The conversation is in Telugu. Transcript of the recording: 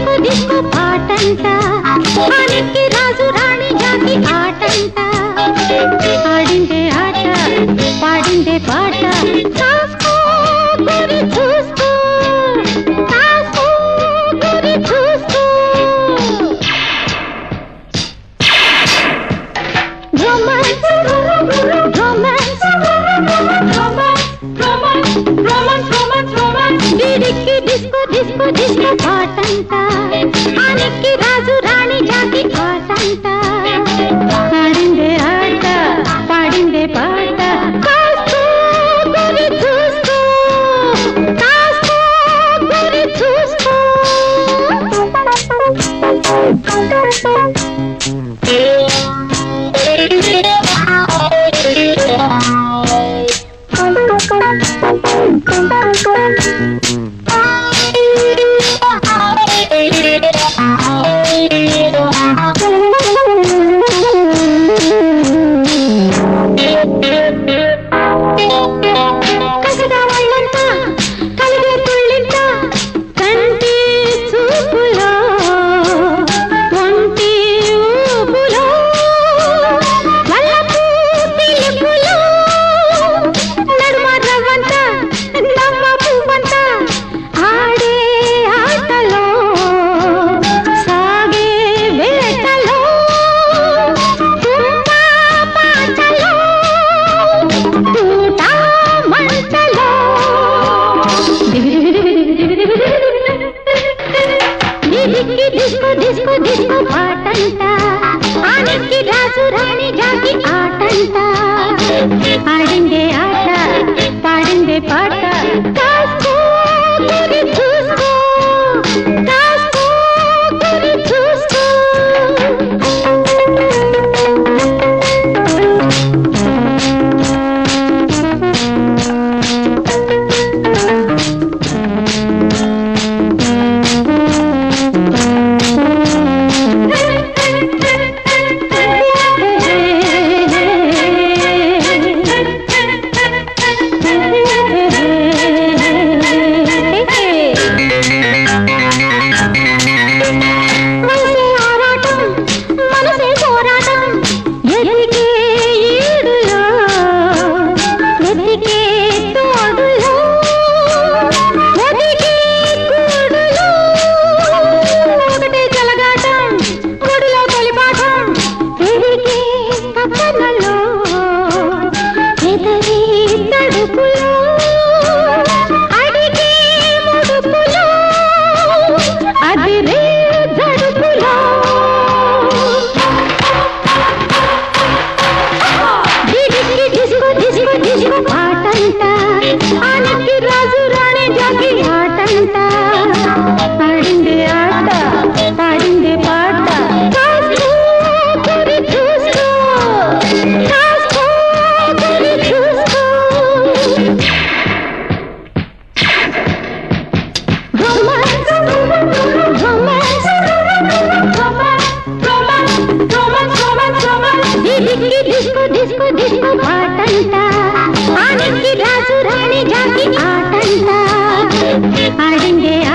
డిస్కో డిస్కో పాటంట ఆనికి రాజు రాణి జాతి ఆటంట ఆడిందే ఆట పాడిందే పాట కాసుకో గురి చూసుకో కాసుకో గురి చూసుకో Romance, romance, romance, romance, romance, romance, romance. వీడికి డిస్కో డిస్కో డిస్కో పాటంట ఆనికి రాజు రాణి జాతి ఆటంట పాడిందే ఆట పాడిందే పాట కాస్కో గురి చూసుకో కాస్కో గురి చూసుకో కసిగా వాళ్ళంతా కలిగే తుళ్ళింత కంటి చూపులో ఒంటి ఊపులో వల్లపు పిలుపులో నడుమ రవ్వంత నమ్మ పువ్వంత ఆడే ఆటలో సాగే వేటలో తుమ్మ పాటలో తూట మంటలో దీనికి డిస్కో డిస్కో డిస్కో పాటంట ఆనికి రాజు రాణి జాతి ఆటంట ఆడిందే ఆట పాడిందే పాట కాస్కో గురి చూసుకో కాస్కో గురి చూసుకో మనసే ఆరాటం మనసే పోరాటం ఎదిగే ఈడులో వెతికే తోడులో ఒదిగే కూడులో ఒకటే జలగాటం గుడిలో కొలిపాఠం పెరిగే పక్కనలో ఎదరి తడుపులో అడిగే ముడుపులో అదిరే జడుపులో డిడికి డిస్కో డిస్కో డిస్కో పాటంట ఆనకి రాజు రాణి జాతి ఆటంట పాడిందే ఆట పాడిందే పాట కాస్కో గురి చూసుకో కాస్కో గురి చూసుకో Romance, romance, romance, romance, romance, romance, romance. దీనికి డిస్కో డిస్కో డిస్కో పాటంట ఆనికి రాజు రాణి జాతి ఆటంట ఆడిందే